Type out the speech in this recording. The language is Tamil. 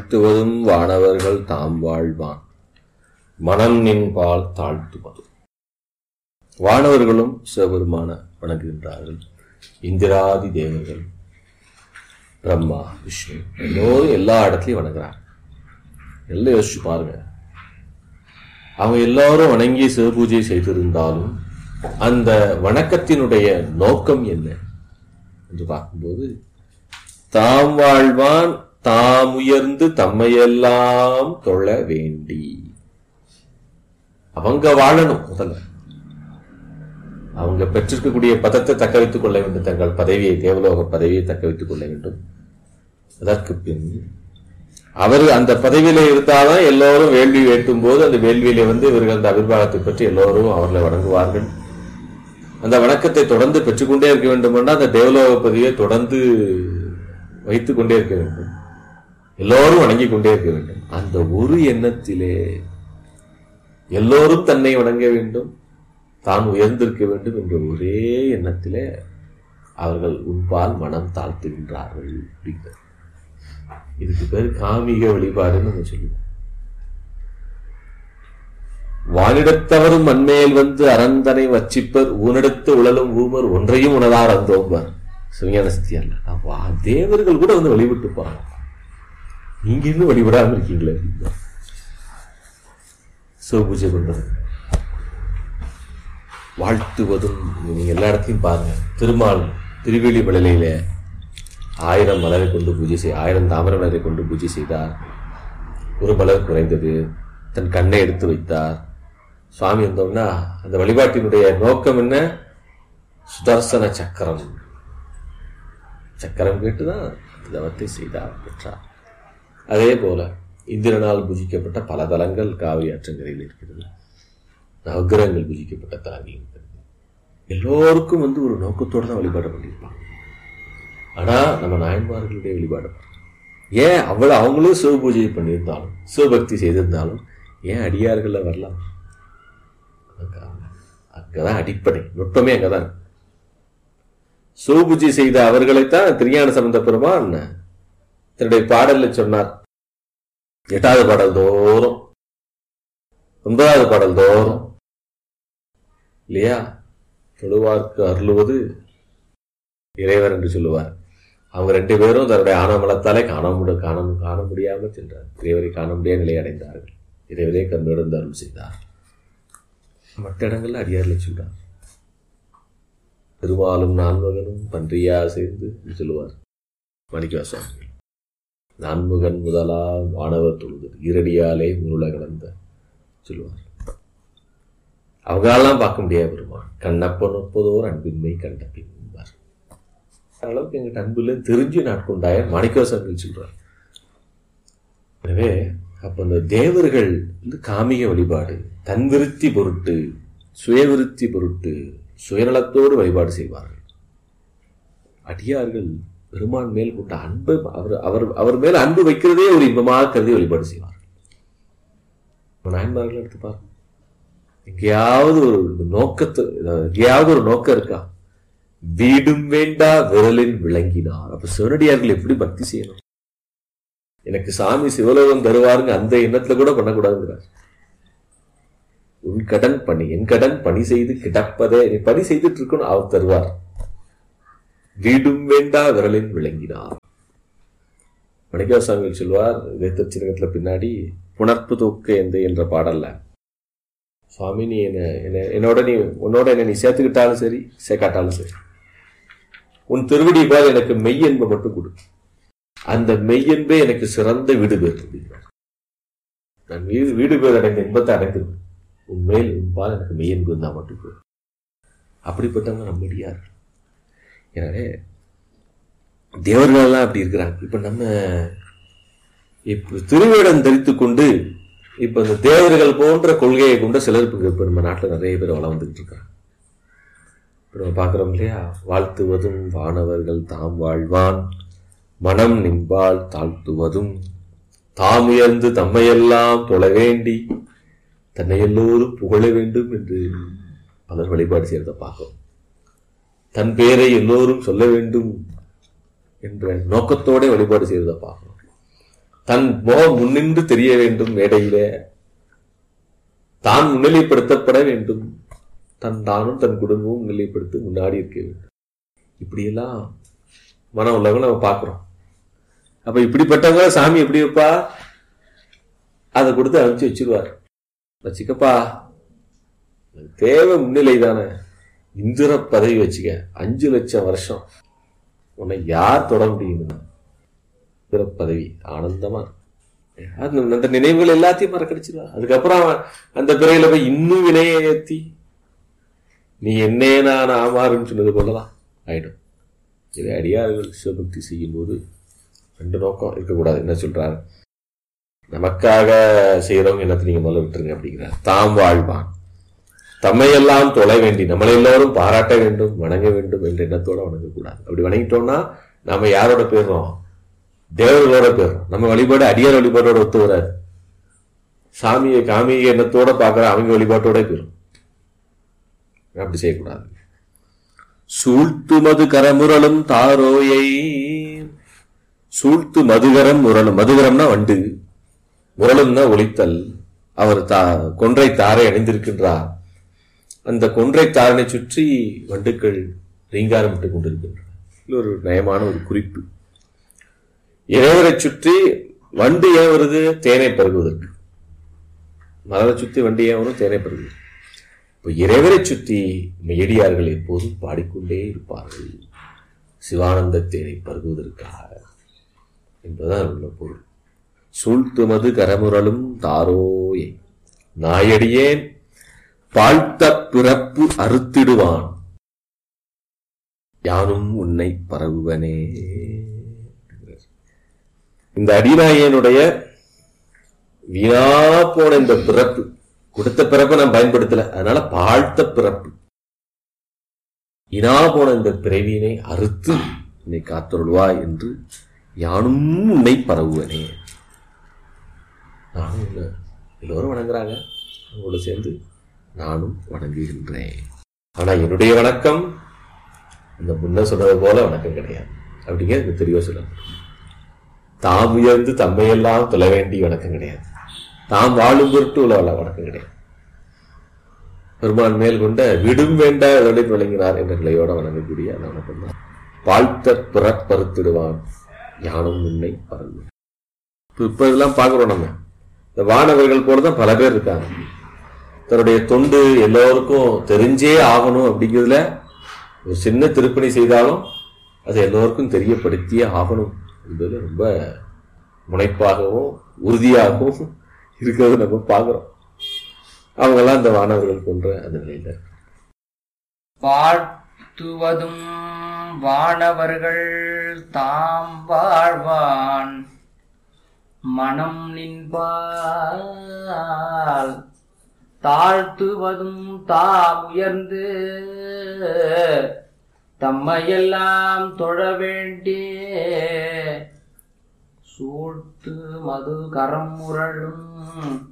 வாழ்த்துவதும் வானவர்கள் தாம் வாழ்வான் மனம் நின்பால் தாழ்த்துவதும் வானவர்களும் சிவபெருமான வணங்குகின்றார்கள் இந்திராதி தேவர்கள் பிரம்மா விஷ்ணு எல்லோரும் எல்லா இடத்துலையும் வணங்குறாங்க எல்லாம் யோசிச்சு பாருங்க அவங்க எல்லாரும் வணங்கி சிவபூஜை செய்திருந்தாலும் அந்த வணக்கத்தினுடைய நோக்கம் என்ன என்று பார்க்கும்போது தாம் வாழ்வான் தாம் உயர்ந்து தம்மையெல்லாம் தொழ வேண்டி அவங்க வாழணும் முதல்ல அவங்க பெற்றிருக்கக்கூடிய பதத்தை தக்க வைத்துக் கொள்ள வேண்டும் தங்கள் பதவியை தேவலோக பதவியை தக்க வைத்துக் கொள்ள வேண்டும் அதற்கு பின் அவர் அந்த பதவியில இருந்தாதான் எல்லோரும் வேள்வி வேட்டும் போது அந்த வேள்வியில வந்து இவர்கள் அந்த அபிர்வாகத்தை பற்றி எல்லோரும் அவர்களை வணங்குவார்கள் அந்த வணக்கத்தை தொடர்ந்து பெற்றுக்கொண்டே இருக்க வேண்டும் என்றால் அந்த தேவலோக பதவியை தொடர்ந்து வைத்துக் கொண்டே இருக்க வேண்டும் எல்லோரும் வணங்கிக் கொண்டே இருக்க வேண்டும் அந்த ஒரு எண்ணத்திலே எல்லோரும் தன்னை வணங்க வேண்டும் தான் உயர்ந்திருக்க வேண்டும் என்ற ஒரே எண்ணத்திலே அவர்கள் உன்பால் மனம் தாழ்த்துகின்றார்கள் அப்படிங்கிறது இதுக்கு பேர் காமிக வழிபாடுன்னு நம்ம சொல்லுவோம் வானிடத்தவரும் மண்மேல் வந்து அரந்தனை வச்சிப்பர் ஊனிடத்து உழலும் ஊமர் ஒன்றையும் உணதார் அந்தோம்பர் சிவஞான சத்தியல்ல வா தேவர்கள் கூட வந்து வழிபட்டு போறாங்க நீங்க இன்னும் வழிபடாம இருக்கீங்களே அப்படின்னா சிவபூஜை பண்றது வாழ்த்துவதும் நீங்க எல்லா இடத்தையும் பாருங்க திருமால் திருவேலி மலையில ஆயிரம் மலரை கொண்டு பூஜை செய் ஆயிரம் தாமரை மலரை கொண்டு பூஜை செய்தார் ஒரு மலர் குறைந்தது தன் கண்ணை எடுத்து வைத்தார் சுவாமி வந்தோம்னா அந்த வழிபாட்டினுடைய நோக்கம் என்ன சுதர்சன சக்கரம் சக்கரம் கேட்டுதான் அந்த தவத்தை செய்தார் பெற்றார் அதே போல இந்திரனால் பூஜிக்கப்பட்ட பல தலங்கள் காவிரி ஆற்றங்கரையில் இருக்கிறது நவகிரகங்கள் பூஜிக்கப்பட்ட தலங்கள் இருக்கிறது எல்லோருக்கும் வந்து ஒரு நோக்கத்தோடு தான் வழிபாடு பண்ணியிருப்பாங்க ஆனா நம்ம நாயன்மார்களுடைய வழிபாடு ஏன் அவ்வளவு அவங்களும் சிவ பூஜை பண்ணியிருந்தாலும் சிவபக்தி செய்திருந்தாலும் ஏன் அடியார்கள்ல வரலாம் அங்கதான் அடிப்படை நுட்பமே அங்கதான் சிவபூஜை செய்த அவர்களைத்தான் திருஞான சம்பந்த பெருமான் தன்னுடைய பாடல்ல சொன்னார் எட்டாவது பாடல் தோறும் ஒன்பதாவது பாடல் தோறும் இல்லையா தொழுவார்க்கு அருளுவது இறைவர் என்று சொல்லுவார் அவங்க ரெண்டு பேரும் தன்னுடைய ஆனமலத்தாலே காண முடி காண காண முடியாமல் சென்றார் இறைவரை காண முடியாத நிலை அடைந்தார்கள் இறைவரே கண்ணிடந்து அருள் செய்தார் மற்ற இடங்கள்ல அடியார்ல சொல்றார் திருமாலும் நான்மகனும் பன்றியா சேர்ந்து சொல்லுவார் மணிக்கவாசாமி நான்முகன் முதலா வானவர் தொழுது ஈரடியாலே முருள கலந்த சொல்லுவார் அவங்களெல்லாம் பார்க்க முடியாது பெருமான் கண்ணப்பன் ஒப்பதோர் அன்பின்மை கண்ட பின்பார் அளவுக்கு எங்கிட்ட அன்புல தெரிஞ்சு நாட்கொண்டாய மாணிக்கவாசங்கள் சொல்றார் எனவே அப்ப அந்த தேவர்கள் வந்து காமிக வழிபாடு தன் விருத்தி பொருட்டு சுயவிருத்தி பொருட்டு சுயநலத்தோடு வழிபாடு செய்வார்கள் அடியார்கள் பெருமான் மேல் கொண்ட அன்பு அவர் அவர் அவர் மேல் அன்பு வைக்கிறதே ஒரு இன்பமாக கருதி வழிபாடு செய்வார்கள் நாயன்மார்கள் எடுத்து பாருங்க எங்கேயாவது ஒரு நோக்கத்து எங்கேயாவது ஒரு நோக்கம் இருக்கா வீடும் வேண்டா விரலின் விளங்கினார் அப்ப சிவனடியார்கள் எப்படி பக்தி செய்யணும் எனக்கு சாமி சிவலோகம் தருவாருங்க அந்த எண்ணத்துல கூட பண்ணக்கூடாதுங்கிறார் உன் கடன் பணி என் கடன் பணி செய்து கிடப்பதே நீ பணி செய்துட்டு இருக்கணும் அவர் தருவார் வீடும் வேண்டா விரலின் விளங்கினார் மணிக்காசாமிகள் சொல்வார் வேத்தச்சிரகத்துல பின்னாடி புணர்ப்பு தூக்க எந்த என்ற பாடல்ல சுவாமி நீ என்ன என்ன என்னோட நீ உன்னோட என்ன நீ சேர்த்துக்கிட்டாலும் சரி சேர்க்காட்டாலும் சரி உன் திருவடி போல் எனக்கு மெய்யன்பை மட்டும் கொடு அந்த மெய்யன்பே எனக்கு சிறந்த வீடு பேர் அப்படிங்கிறார் நான் வீடு வீடு பேர் அடைந்த இன்பத்தை அடைந்திருவேன் உண்மையில் உன்பால் எனக்கு மெய்யன்பு இருந்தால் மட்டும் போதும் அப்படிப்பட்டவங்க நம்மடியார் எனவே தேவர்களெல்லாம் அப்படி இருக்கிறாங்க இப்ப நம்ம இப்ப திருவேடம் தரித்து கொண்டு இப்ப இந்த தேவர்கள் போன்ற கொள்கையை கொண்ட சிலர் இப்ப நம்ம நாட்டில் நிறைய பேர் வளம் வந்துகிட்டு இருக்காங்க இப்ப நம்ம பார்க்கிறோம் இல்லையா வாழ்த்துவதும் வானவர்கள் தாம் வாழ்வான் மனம் நின்பால் தாழ்த்துவதும் தாம் உயர்ந்து தம்மையெல்லாம் தொழ வேண்டி தன்னை எல்லோரும் புகழ வேண்டும் என்று பலர் வழிபாடு செய்யறத பார்க்கிறோம் தன் பேரை எல்லோரும் சொல்ல வேண்டும் என்ற நோக்கத்தோட வழிபாடு செய்வதை பார்க்கணும் தன் முகம் முன்னின்று தெரிய வேண்டும் மேடையிலே தான் முன்னிலைப்படுத்தப்பட வேண்டும் தன் தானும் தன் குடும்பமும் முன்னிலைப்படுத்தி முன்னாடி இருக்க வேண்டும் இப்படியெல்லாம் மனம் உள்ளவங்க நம்ம பார்க்கிறோம் அப்ப இப்படிப்பட்டவங்க சாமி எப்படி வைப்பா அதை கொடுத்து அனுப்பிச்சு வச்சிருவார் வச்சுக்கப்பா உனக்கு தேவை முன்னிலை தானே இந்திர பதவி வச்சுக்க அஞ்சு லட்சம் வருஷம் உன்னை யார் தொட முடியும் இந்திர பதவி ஆனந்தமா இருக்கும். அது அந்த நினைவுகள் எல்லாத்தையும் மறக்கடிச்சிருவா அதுக்கப்புறம் அவன் அந்த பிறையில போய் இன்னும் வினையை ஏத்தி நீ என்னே நான் ஆமாறுன்னு சொன்னது போலதான் ஆயிடும் இது அடியார்கள் சிவபக்தி செய்யும் போது ரெண்டு நோக்கம் இருக்கக்கூடாது என்ன சொல்றாரு நமக்காக செய்யறவங்க எல்லாத்தையும் நீங்க முதல்ல விட்டுருங்க அப்படிங்கிறார் தாம் வாழ்வான் தம்மையெல்லாம் தொலை வேண்டி நம்மளை எல்லாரும் பாராட்ட வேண்டும் வணங்க வேண்டும் என்ற எண்ணத்தோட வணங்கக்கூடாது அப்படி வணங்கிட்டோம்னா நாம யாரோட போயிடுறோம் தேவர்களோட போயிடுறோம் நம்ம வழிபாடு அடியார் வழிபாட்டோட ஒத்து வராது சாமியை காமிய எண்ணத்தோட பார்க்குற அவங்க வழிபாட்டோட போயிடும் அப்படி செய்யக்கூடாது சூழ்த்து மது கரமுரலும் தாரோயை சூழ்த்து மதுகரம் முரலும் மதுகரம்னா வண்டு முரளும்னா ஒளித்தல் அவர் தா கொன்றை தாரை அணிந்திருக்கின்றார் அந்த கொன்றை தாரனை சுற்றி வண்டுக்கள் ரீங்காரமிட்டு கொண்டிருக்கின்றன இது ஒரு நயமான ஒரு குறிப்பு இறைவரை சுற்றி வண்டு ஏன் வருது தேனை பருகுவதற்கு மலரை சுற்றி வண்டு ஏன் வரும் தேனை பருகுவது இப்போ இறைவரை சுற்றி மெயடியார்கள் எப்போதும் பாடிக்கொண்டே இருப்பார்கள் சிவானந்த தேனை பருகுவதற்காக என்பதுதான் உள்ள பொருள் சூழ்த்துமது கரமுரலும் தாரோயே நாயடியேன் பாழ்த்த பிறப்பு அறுத்திடுவான் யானும் உன்னை பரவுவனே இந்த அடிநாயனுடைய வீணா போன இந்த பிறப்பு கொடுத்த பிறப்பை நான் பயன்படுத்தல அதனால பாழ்த்த பிறப்பு இனா போன இந்த பிறவியினை அறுத்து என்னை காத்தருள்வா என்று யானும் உன்னை பரவுவனே நானும் உன்னை எல்லோரும் வணங்குறாங்க அவங்களோட சேர்ந்து நானும் வணங்குகின்றேன் ஆனா என்னுடைய வணக்கம் இந்த முன்ன சொன்னது போல வணக்கம் கிடையாது அப்படிங்க இது தெளிவா சொல்லணும் தாம் உயர்ந்து தம்மையெல்லாம் தொலை வேண்டிய வணக்கம் கிடையாது தாம் வாழும் பொருட்டு உள்ள வணக்கம் கிடையாது பெருமான் மேல் கொண்ட விடும் வேண்ட இதோட விளங்கினார் என்ற நிலையோட வணங்கக்கூடிய அந்த வணக்கம் தான் வாழ்த்த பிறப்பறுத்திடுவான் யானும் உன்னை பறந்து இப்ப இதெல்லாம் பார்க்கிறோம் நம்ம இந்த வானவர்கள் போலதான் பல பேர் இருக்காங்க தன்னுடைய தொண்டு எல்லோருக்கும் தெரிஞ்சே ஆகணும் அப்படிங்கிறதுல ஒரு சின்ன திருப்பணி செய்தாலும் அது எல்லோருக்கும் தெரியப்படுத்தியே ஆகணும் என்பது ரொம்ப முனைப்பாகவும் உறுதியாகவும் இருக்கிறது நம்ம பார்க்கிறோம் அவங்கெல்லாம் இந்த வானவர்கள் போன்ற அந்த நிலையில வாழ்த்துவதும் வானவர்கள் தாம் வாழ்வான் மனம் நின்பால் தாழ்த்துவதும் தாம் உயர்ந்து தம்மையெல்லாம் தொழ வேண்டிய சூழ்த்து மது கரம் முரளும்